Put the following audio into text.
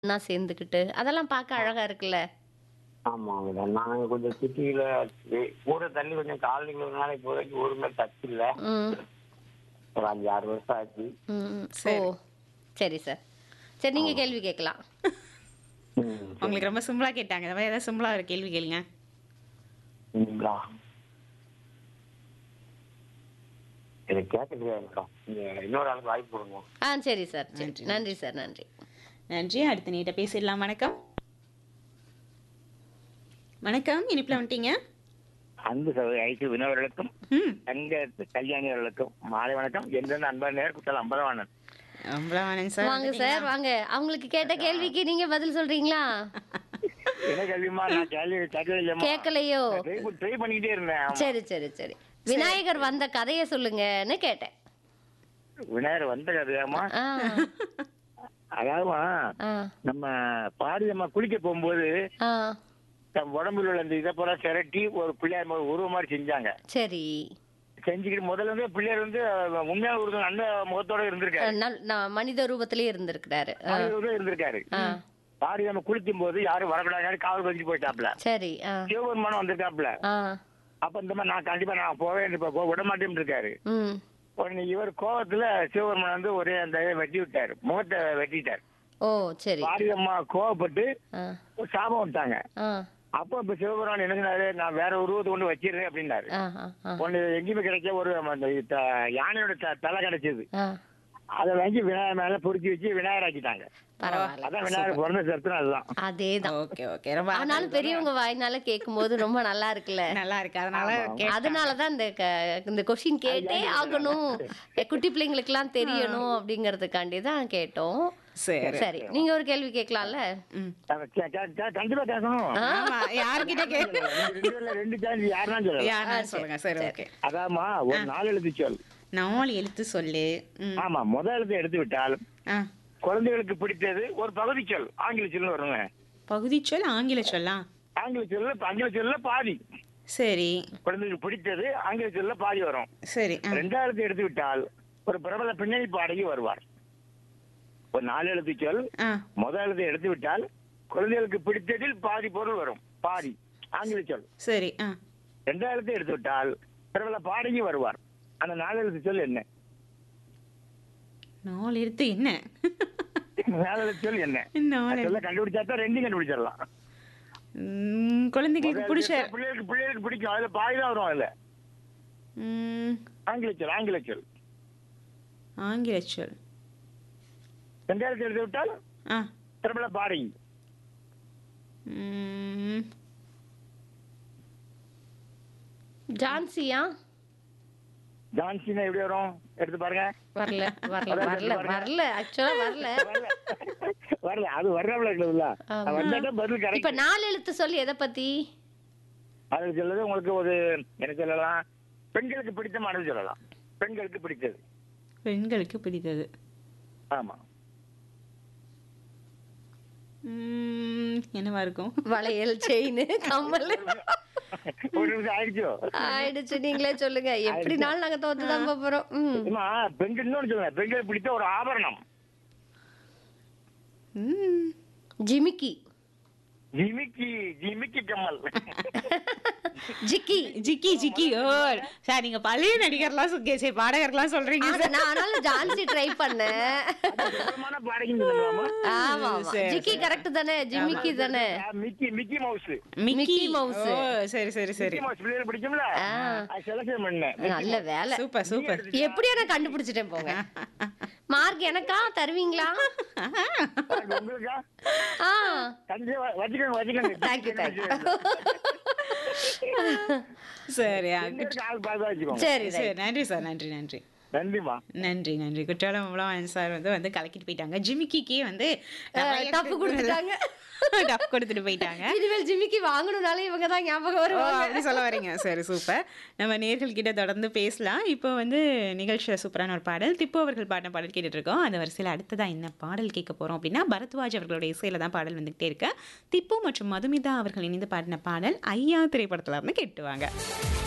ஒண்ணா சேர்ந்துக்கிட்டு அதெல்லாம் பார்க்க அழகா இருக்குல்ல ஆமா மேடம் நாங்க கொஞ்சம் சிட்டியில ஊரை தள்ளி கொஞ்சம் காலனிகள் இப்போதைக்கு ஊருமே டச் இல்ல ம் ஒரு அஞ்சு ஆறு வருஷம் ஆச்சு ம் சரி. ஓ சரி சார் சரி நீங்க கேள்வி கேட்கலாம் ம், உங்களுக்கு ரொம்ப சிம்பிளா கேட்டாங்க இந்த மாதிரி ஏதாவது சிம்பிளா ஒரு கேள்வி கேளுங்க சரிங்களா எனக்கு கேட்க தெரியாது மேடம் நீங்க இன்னொரு ஆளுக்கு வாய்ப்பு கொடுங்க ஆ சரி சார் சரி நன்றி சார் நன்றி நன்றி அடுத்த நீட்ட பேசிடலாம் வணக்கம் வணக்கம் இனிப்புல வந்துட்டீங்க அன்பு சகோதரி ஐக்கு வினோர்களுக்கும் ம் தங்க கல்யாணி அவர்களுக்கும் மாலை வணக்கம் எந்த அன்பா நேர் குத்தல் அம்பலவாணன் அம்பலவாணன் சார் வாங்க சார் வாங்க அவங்களுக்கு கேட்ட கேள்விக்கு நீங்க பதில் சொல்றீங்களா என்ன கேள்விமா நான் கேள்வி கேட்கலையம்மா கேட்கலையோ ட்ரை ட்ரை பண்ணிக்கிட்டே இருந்தேன் ஆமா. சரி சரி சரி விநாயகர் வந்த கதையை சொல்லுங்கன்னு கேட்டேன் விநாயகர் வந்த கதையாமா ஆ அதாவதுமா ஆ நம்ம பாடியம்மா குளிக்க போகும்போது ஆ தம் உடம்புல உள்ள இந்த இதை பூரா திரட்டி ஒரு பிள்ளையார் மாதிரி உருவம் மாதிரி செஞ்சாங்க சரி செஞ்சுக்கிட்டு முதல்ல வந்து பிள்ளையார் வந்து அஹ், உண்மையான ஒரு நல்ல முகத்தோட இருந்திருக்காரு நல்- நான் மனித ரூபத்திலேயே இருந்திருக்கிறாரு ஆ, மனிதரோட இருந்திருக்காரு ஆ பாடி நம்ம குளிக்கும் போது யாரும் வரக்கூடாது காவல் வச்சு போயிட்டாப்ல சரி ஆ சிவபெருமானம் வந்திருக்காப்ல ஆ அப்ப இந்த மாதிரி நான் கண்டிப்பா நான் போவேன் இப்ப போக விட மாட்டேன்னு இருக்காரு ம் உடனே இவர் கோவத்துல சிவபெருமான் வந்து ஒரே அந்த இதை வெட்டி விட்டாரு முகத்தை வெட்டிட்டாரு ஓ சரி பாரியம்மா கோவப்பட்டு ஆ ஒரு சாபம் விட்டாங்க ஆ அப்போ இப்ப சிவபெருமான் என்ன சொன்னாரு நான் வேற உருவத்தை கொண்டு வச்சிடுறேன் அப்படின்னாரு ஆ ஆ ஆ ஒண்ணு எங்கேயுமே கிடைச்ச ஒரு அந்த த- யானையோட த- தலை கிடைச்சது ஆ அதை வாங்கி விநாயகர் மேல பொறுக்கி வச்சு விநாயகர் ஆக்கிட்டாங்க பரவாயில்ல அதான் விநாயகர் பிறந்த சரித்திரம் அதுதான் அதேதான் ஓகே ஓகே ரொம்ப ஆனாலும் பெரியவங்க வாய்னால கேட்கும்போது ரொம்ப நல்லா இருக்குல்ல நல்லா இருக்கு அதனால கேட்டேன். அதனாலதான் இந்த க- இந்த கொஸ்டின் கேட்டே ஆகணும் குட்டி பிள்ளைங்களுக்குலாம் தெரியணும் அப்படிங்கறதுக்காண்டி தான் கேட்டோம் சரி சரி நீங்க ஒரு கேள்வி கேட்கலாம்ல ம் கே- கே- கே- கண்டிப்பா கேட்கணும் ஆமா யார்கிட்ட கேட்க ரெண்டு பேர்ல ரெண்டு சான்ஸ் யாருன்னா சொல்லலாம் யாரா சொல்லுங்க சரி ஓகே அதாம்மா ஒரு நாலு எழுத்து சொல் நாலு எழுத்து சொல்லு ம் ஆமா முதல் எழுத்து எடுத்து விட்டால் ஆ குழந்தைகளுக்கு பிடித்தது ஒரு பகுதி சொல் ஆங்கில சொல்னு வருங்க பகுதி சொல் ஆங்கில சொல்லா ஆங்கில சொல்ல ஆங்கில சொல்ல பாதி சரி குழந்தைகளுக்கு பிடித்தது ஆங்கில சொல்ல பாதி வரும் சரி ஆ. ரெண்டாவது எடுத்து விட்டால் ஒரு பிரபல பின்னணி பாடகி வருவார் ஒரு நாலு எழுத்து சொல் ஆ முதல் எழுத்து எடுத்து விட்டால் குழந்தைகளுக்கு பிடித்ததில் பாதி பொருள் வரும் பாதி ஆங்கில சொல் சரி ஆ ரெண்டாவது எடுத்து விட்டால் பிரபல பாடகி வருவார் அந்த நாலு எழுத்து சொல் என்ன நாலு எழுத்து என்ன நாலு எழுத்து சொல் என்ன நாலு சொல்ல கண்டுபிடிச்சா தான் ரெண்டும் கண்டுபிடிச்சிடலாம் ம், குழந்தைகளுக்கு பிடிச்ச பிள்ளைகளுக்கு பிள்ளைகளுக்கு பிடிக்கும் அதுல பாதி தான் வரும் அதுல ம், ஆங்கில சொல் ஆங்கில சொல் ஆங்கில சொல் ரெண்டாயிரத்தி எடுத்து விட்டால் ஆ பிரபல பாடகி ம், ஜான்சியா ஜான்சினா எப்படி வரும் எடுத்து பாருங்க வரல வரல வரல வரல ஆக்சுவலா வரல வரல அது வர்றவள இருக்குதுல்ல ஆமா. வந்தாதான் பதில் இப்ப கரெக்ட் நாலு எழுத்து சொல்லி எதை பத்தி அது சொல்லுது உங்களுக்கு ஒரு என்ன சொல்லலாம் பெண்களுக்கு பிடித்தமானது சொல்லலாம் பெண்களுக்கு பிடித்தது பெண்களுக்கு பிடித்தது ஆமா ம், என்னவா இருக்கும் வளையல் செயின் கம்மல் ஒரு நிமிஷம் ஆயிடுச்சோ ஆயிடுச்சு நீங்களே சொல்லுங்க எப்படினாலும் நாங்க தோத்துதான் போறோம் ம் ஏமா பெண்கள் இன்னொன்னு சொல்லுங்க பெண்கள் பிடித்த ஒரு ஆபரணம் ம், ஜிமிக்கி ஜிமிக்கி ஜிமிக்கி கம்மல் ஜிக்கி ஜிக்கி ஜிக்கி ஓ சார் நீங்க பழைய நடிகர்லாம் சொ- சரி பாடகர்லாம் சொல்றீங்க ஆனா, நான் ஆனாலும் ஜான்சி ட்ரை பண்ணேன் சுத்தமான பாடகின்னு சொல்லலாமா ஆமா ஆமா சரி, ஜிக்கி கரெக்ட் தானே ஜிமிக்கி தானே ஆ, Mickey Mickey Mouse Mickey Mickey Mouse. ஓ சரி சரி சரி மிக்கி மவுஸ் பிள்ளைகள் பிடிக்கும்ல அது செலக்ஷன் பண்ணேன் நல்ல வேலை சூப்பர் சூப்பர் எப்படியோ நான் கண்டுபிடிச்சிட்டேன் போங்க மார்க் எனக்கா தருவீங்களா அது உங்களுக்கா ஆ கண்டிப்பா வச்சுக்கோங்க வச்சுக்கோங்க தேங்க்யூ தேங்க்யூ சரி ஆ, எங்களுக்கு ஆள் பார்த்து வச்சுக்கோங்க சரி சரி நன்றி சார் நன்றி நன்றி நன்றிமா நன்றி நன்றி குற்றாலம் அவ்வளோ சார் வந்து வந்து கலக்கிட்டு போயிட்டாங்க ஜிமிக்கிக்கே வந்து நிறைய தப்பு கொடுத்துட்டாங்க டப் கொடுத்துட்டு போயிட்டாங்க இனிமேல் ஜிமிக்கி வாங்கணும்னாலே இவங்க தான் ஞாபகம் ஓ, வருவாங்க அப்படி சொல்ல வரீங்க சரி சூப்பர் நம்ம நேர்கள் கிட்ட தொடர்ந்து பேசலாம் இப்போ வந்து நிகழ்ச்சியில் சூப்பரான ஒரு பாடல் திப்பு அவர்கள் பாடின பாடல் கேட்டுட்டு இருக்கோம் அந்த வரிசையில் அடுத்ததா என்ன பாடல் கேட்க போறோம் அப்படின்னா பரத்வாஜ் அவர்களுடைய இசையில தான் பாடல் வந்துகிட்டே இருக்கு திப்பு மற்றும் மதுமிதா அவர்கள் இணைந்து பாடின பாடல் ஐயா திரைப்படத்துல இருந்து கேட்டுவாங்க